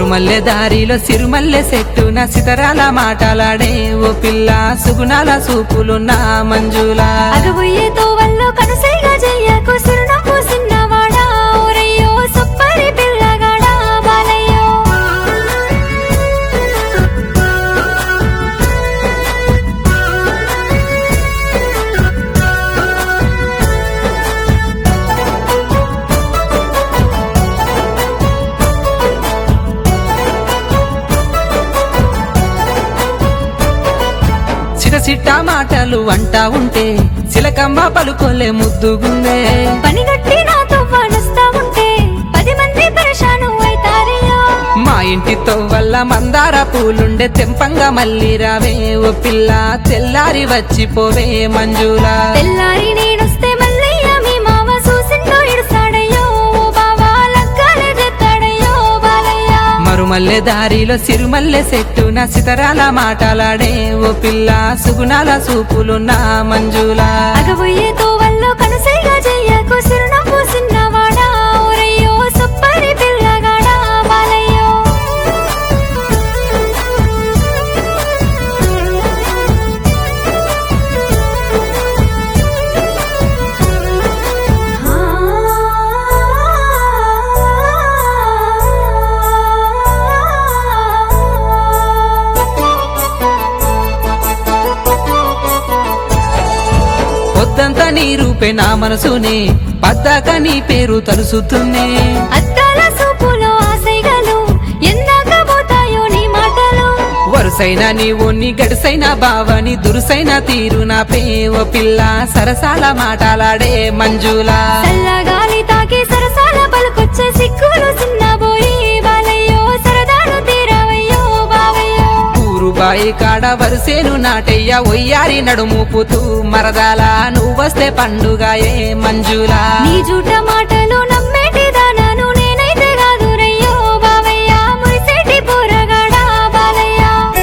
మరుమల్లె దారిలో సిరుమల్లె చెట్టున సితరాల మాటలాడే ఓ పిల్ల సుగుణాల సూపులున్న మంజులా అగబోయే తోవల్లో కనుసైగా చెయ్యకు సిరునవ్వు సిన్నవాడా ఓరయ్యో సుప్పరి పిల్లగాడా బాలయ్యో చిట చిట్టా మాటలు అంటా ఉంటే చిలకమ్మ పలుకోలే ముద్దుగుందే పనిగట్టి నాతో వానొస్తా ఉంటే పది మంది పరేషాను అయితారయ్యో మా ఇంటితో వల్ల మందార పూలుండే తెంపంగా మళ్ళీ రావే ఓ పిల్ల తెల్లారి వచ్చిపోవే మంజులా తెల్లారి నేనొస్తే మల్లయ్య మీ మామ చూసిందో ఇడుస్తాడయ్యో ఓ బావా లగ్గాలే తెత్తాడయ్యో బాలయ్య మరుమల్లె దారిలో సిరుమల్లె చెట్టున సితరాల మాటలాడే ఓ పిల్ల సుగుణాల సూపులున్న మంజులా అగబోయే తోవల్లో కనుసైగా చెయ్యకు సిరునవ్వు సిన్నవాడా ఓరయ్యో సుప్పరి పిల్లగాడా బాలయ్యో పొద్దంతా నీ రూపే నా మనసునే పద్దాక నీ పేరు తలుసుతున్నే అద్దాల సూపులో ఆశైగలు ఎందాక పోతాయో నీ మాటలు వరుసైన నీవు నీ గడుసైన బావని దురుసైన తీరు నా పేవ పిల్ల సరసాల మాటలాడే మంజులా చల్లగాలి తాకి సరసాల పలుకొచ్చే సిక్కులు చిన్నబోయి బాలయ్యో సరదాలు తీరవయ్యో బావయ్యో ఊరు బాయి కాడ వరుసేను నాటయ్య ఒయ్యారి నడుముపుతూ మరదాల నువ్వొస్తే పండుగాయే మంజులా నీ జూట మాటలు నమ్మేటి దానాను నేనైతే కాదు రయ్యో బావయ్య మురిసేటి పోరగాడా బాలయ్య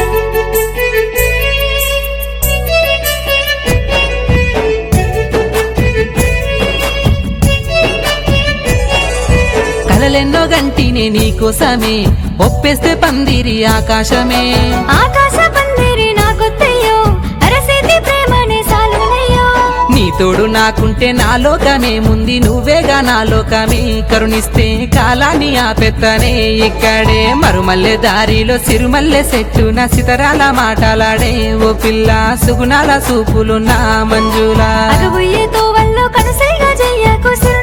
కలలెన్నో గంటిని నీకోసమే ఒప్పేస్తే పందిరి ఆకాశమే ఆకాశ పందిరి నాకొత్తయ్యో అరసేతి ప్రేమనే సాలునయ్యో నీ తోడు నాకుంటే నా లోకమే ముంది నువ్వేగా నా లోకమే కరుణిస్తే కాలాన్ని ఆపెత్తనే ఇక్కడే మరుమల్లె దారిలో సిరుమల్లె చెట్టు నా సితరాల మాటలాడే ఓ పిల్ల సుగుణాల సూపులున్న మంజులా అగబోయే తోవల్లో కనుసైగా చెయ్యకు సిరు